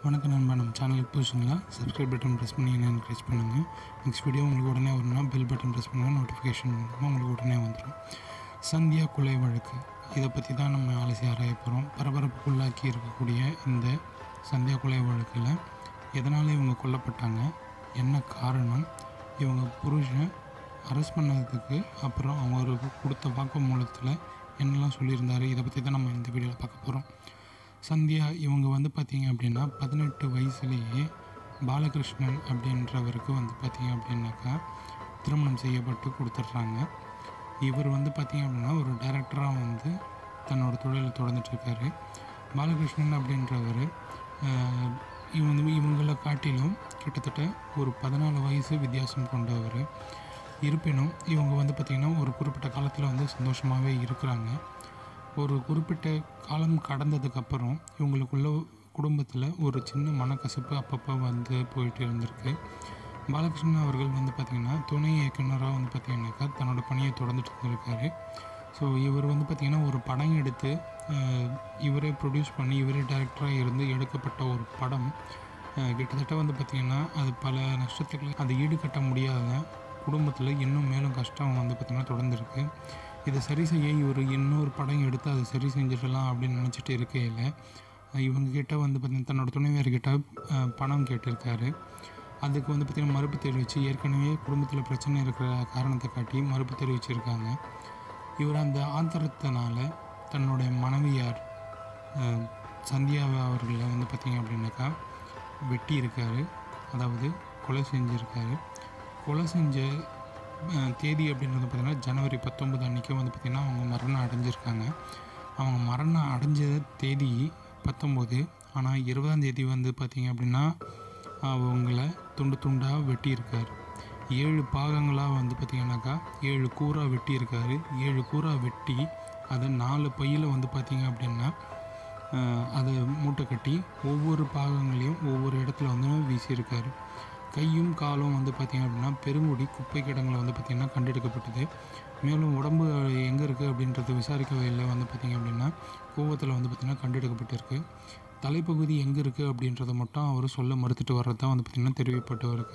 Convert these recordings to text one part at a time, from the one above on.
வணக்கம் நண்பா நம்ம சேனலுக்கு புதுசுங்களா சப்ஸ்கிரைப் பட்டன் ப்ரெஸ் பண்ணி என்ன என்கரேஜ் பண்ணுங்கள் நெக்ஸ்ட் வீடியோ உங்களுக்கு உடனே வரணும்னா பெல் பட்டன் ப்ரெஸ் பண்ணுங்கள் நோட்டிஃபிகேஷன் மூலமாக உங்களுக்கு உடனே வந்துடும் சந்தியா கொலை வழக்கு இதை பற்றி தான் நம்ம அலசி ஆராய போகிறோம் பரபரப்புக்குள்ளாக்கி இருக்கக்கூடிய இந்த சந்தியா கொலை வழக்கில் எதனால் இவங்க கொல்லப்பட்டாங்க என்ன காரணம் இவங்க புருஷன் அரெஸ்ட் பண்ணதுக்கு அப்புறம் அவருக்கு கொடுத்த வாக்குமூலத்தில் என்னெல்லாம் சொல்லியிருந்தாரு இதை பற்றி தான் நம்ம இந்த வீடியோவில் பார்க்க போகிறோம் சந்தியா இவங்க வந்து பார்த்திங்க அப்படின்னா பதினெட்டு வயசுலேயே பாலகிருஷ்ணன் அப்படின்றவருக்கு வந்து பார்த்திங்க அப்படின்னாக்கா திருமணம் செய்யப்பட்டு கொடுத்துட்றாங்க இவர் வந்து பார்த்திங்க அப்படின்னா ஒரு டைரக்டராக வந்து தன்னோட தொழிலை தொடர்ந்துட்டுருக்காரு பாலகிருஷ்ணன் அப்படின்றவர் ஆஹ், இவங்க இவங்களை காட்டிலும் கிட்டத்தட்ட ஒரு பதினாலு வயசு வித்தியாசம் கொண்டவர் இருப்பினும் இவங்க வந்து பார்த்திங்கன்னா ஒரு குறிப்பிட்ட காலத்தில் வந்து சந்தோஷமாகவே இருக்கிறாங்க ஒரு குறிப்பிட்ட காலம் கடந்ததுக்கப்புறம் இவங்களுக்குள்ள குடும்பத்தில் ஒரு சின்ன மனக்கசப்பு அப்பப்போ வந்து போயிட்டு இருந்திருக்கு பாலகிருஷ்ணன் அவர்கள் வந்து பார்த்திங்கன்னா துணை இயக்குனராக வந்து பார்த்திங்கனாக்கா தன்னோட பணியை தொடர்ந்துட்டு இருந்திருக்காரு ஸோ இவர் வந்து பார்த்திங்கன்னா ஒரு படம் எடுத்து அஹ், இவரே ப்ரொடியூஸ் பண்ணி இவரே டைரக்டராக இருந்து எடுக்கப்பட்ட ஒரு படம் அஹ், கிட்டத்தட்ட வந்து பார்த்திங்கன்னா அது பல நஷ்டத்துக்கு அது ஈடுகட்ட முடியாத குடும்பத்தில் இன்னும் மேலும் கஷ்டம் வந்து பார்த்திங்கன்னா தொடர்ந்துருக்கு இதை சரி செய்ய இவர் இன்னொரு படம் எடுத்து அதை சரி செஞ்சிடலாம் அப்படின்னு நினச்சிட்டு இருக்கையில் இவங்க கிட்ட வந்து பார்த்திங்கன்னா தன்னோட துணைவியார்கிட்ட அஹ், பணம் கேட்டிருக்காரு அதுக்கு வந்து பார்த்திங்கன்னா மறுப்பு தெரிவித்து ஏற்கனவே குடும்பத்தில் பிரச்சனை இருக்கிற காரணத்தை காட்டி மறுப்பு தெரிவிச்சிருக்காங்க இவர் அந்த ஆத்திரத்தினால தன்னுடைய மனைவியார் அஹ், சந்தியா அவர்களை வந்து பார்த்திங்க அப்படின்னாக்கா வெட்டி இருக்காரு அதாவது கொலை செஞ்சுருக்காரு கொலை செஞ்ச அஹ், தேதி அப்படின்றது பார்த்திங்கன்னா ஜனவரி பத்தொன்பது அன்றைக்கி வந்து பார்த்திங்கன்னா அவங்க மரணம் அடைஞ்சிருக்காங்க அவங்க மரணம் அடைஞ்ச தேதி பத்தொம்போது ஆனால் இருபதாம் தேதி வந்து பார்த்திங்க அப்படின்னா அவங்கள துண்டு துண்டாக வெட்டியிருக்காரு ஏழு பாகங்களாக வந்து பார்த்திங்கனாக்கா ஏழு கூறாக வெட்டியிருக்காரு ஏழு கூறாக வெட்டி அதை நாலு பையில் வந்து பார்த்திங்க அப்படின்னா ஆஹ், அதை மூட்டை கட்டி ஒவ்வொரு பாகங்களையும் ஒவ்வொரு இடத்துல வந்து வீசியிருக்காரு கையும் காலும் வந்து பார்த்திங்க அப்படின்னா பெருங்குடி குப்பை கிடங்களை வந்து பார்த்திங்கன்னா கண்டெடுக்கப்பட்டது மேலும் உடம்பு எங்கே இருக்குது அப்படின்றத விசாரிக்க வகையில் வந்து பார்த்திங்க அப்படின்னா கோவத்தில் வந்து பார்த்திங்கன்னா கண்டெடுக்கப்பட்டிருக்கு தலைப்பகுதி எங்கே இருக்குது அப்படின்றத மட்டும் அவர் சொல்ல மறுத்துட்டு வர்றது தான் வந்து பார்த்திங்கன்னா தெரிவிக்கப்பட்டு இருக்கு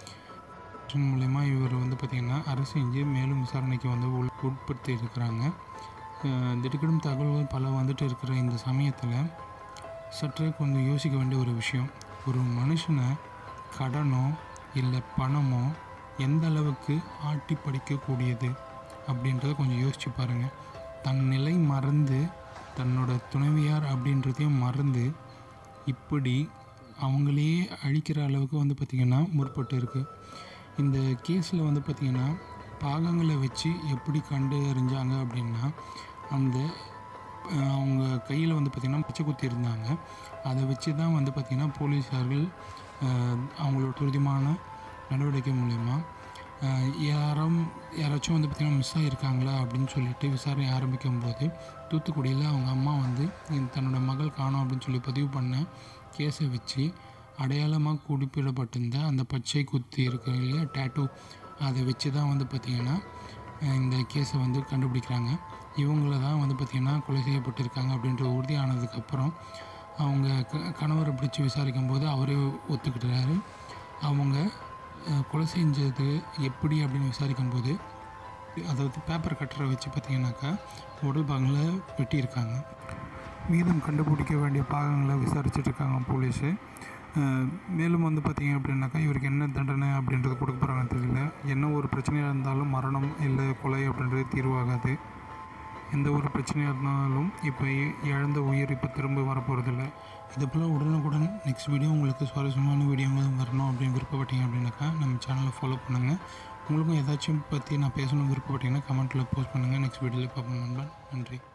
இதன் மூலயமா இவர் வந்து பார்த்திங்கன்னா அரசு செஞ்சு மேலும் விசாரணைக்கு வந்து உள் உட்படுத்தி இருக்கிறாங்க அஹ் திடுக்கிடும் தகவல்கள் பல வந்துட்டு இருக்கிற இந்த சமயத்தில் சற்றே கொஞ்சம் யோசிக்க வேண்டிய ஒரு விஷயம் ஒரு மனுஷனை கடனோ இல்லை பணமோ எந்த அளவுக்கு ஆட்டி படிக்கக்கூடியது அப்படின்றத கொஞ்சம் யோசிச்சு பாருங்கள் தன் நிலை மறந்து தன்னோட துணைவியார் அப்படின்றதையும் மறந்து இப்படி அவங்களையே அழிக்கிற அளவுக்கு வந்து பார்த்திங்கன்னா முற்பட்டு இருக்குது இந்த கேஸில் வந்து பார்த்திங்கன்னா பாகங்களை வச்சு எப்படி கண்டறிஞ்சாங்க அப்படின்னா அந்த அஹ், அவங்க கையில் வந்து பார்த்திங்கன்னா பச்சை குத்தி இருந்தாங்க அதை வச்சு தான் வந்து பார்த்திங்கன்னா போலீஸார்கள் அஹ், அவங்களோட துரிதமான நடவடிக்கை மூலயமா அஹ், யாரும் யாராச்சும் வந்து பார்த்திங்கன்னா மிஸ் ஆகியிருக்காங்களா அப்படின்னு சொல்லிட்டு விசாரணை ஆரம்பிக்கும் போது தூத்துக்குடியில் அவங்க அம்மா வந்து இந்த தன்னோட மகள் காணோம் அப்படின்னு சொல்லி பதிவு பண்ண கேஸை வச்சு அடையாளமாக குறிப்பிடப்பட்டிருந்த அந்த பச்சை குத்தி இருக்கிற இல்லையா டேட்டூ அதை வச்சு தான் வந்து பார்த்திங்கன்னா அஹ், இந்த கேஸை வந்து கண்டுபிடிக்கிறாங்க இவங்கள தான் வந்து பார்த்திங்கன்னா கொலை செய்யப்பட்டிருக்காங்க அப்படின்ற உறுதியானதுக்கப்புறம் அவங்க க கணவரை பிடிச்சி விசாரிக்கும் போது அவரே ஒத்துக்கிட்டாரு அவங்க அஹ், கொலை செஞ்சது எப்படி அப்படின்னு விசாரிக்கும் போது அதாவது பேப்பர் கட்டரை வச்சு பார்த்தீங்கன்னாக்கா உடல் பாகங்களை வெட்டியிருக்காங்க மீதம் கண்டுபிடிக்க வேண்டிய பாகங்களை விசாரிச்சுட்டு இருக்காங்க போலீஸு அஹ், மேலும் வந்து பார்த்தீங்க அப்படின்னாக்கா இவருக்கு என்ன தண்டனை அப்படின்றது கொடுக்க போகிறாங்கன்னு தெரியல என்ன ஒரு பிரச்சனையாக இருந்தாலும் மரணம் இல்லை கொலை அப்படின்றது தீர்வாகாது எந்த ஒரு பிரச்சனையாக இருந்தாலும் இப்போ இ- இழந்த உயிர் இப்போ திரும்ப வரப்போகிறதில்ல இது போல் உடனுக்குடன் நெக்ஸ்ட் வீடியோ உங்களுக்கு சுவாரஸ்யமான வீடியோங்களும் வரணும் அப்படின்னு விருப்பப்பட்டீங்க அப்படின்னாக்கா நம்ம சேனலை ஃபாலோ பண்ணுங்கள் உங்களுக்கும் ஏதாச்சும் பற்றி நான் பேசணும் விருப்பப்பட்டீங்கன்னா கமெண்ட்டில் போஸ்ட் பண்ணுங்கள் நெக்ஸ்ட் வீடியோவில் பார்ப்போம் நண்பன் நன்றி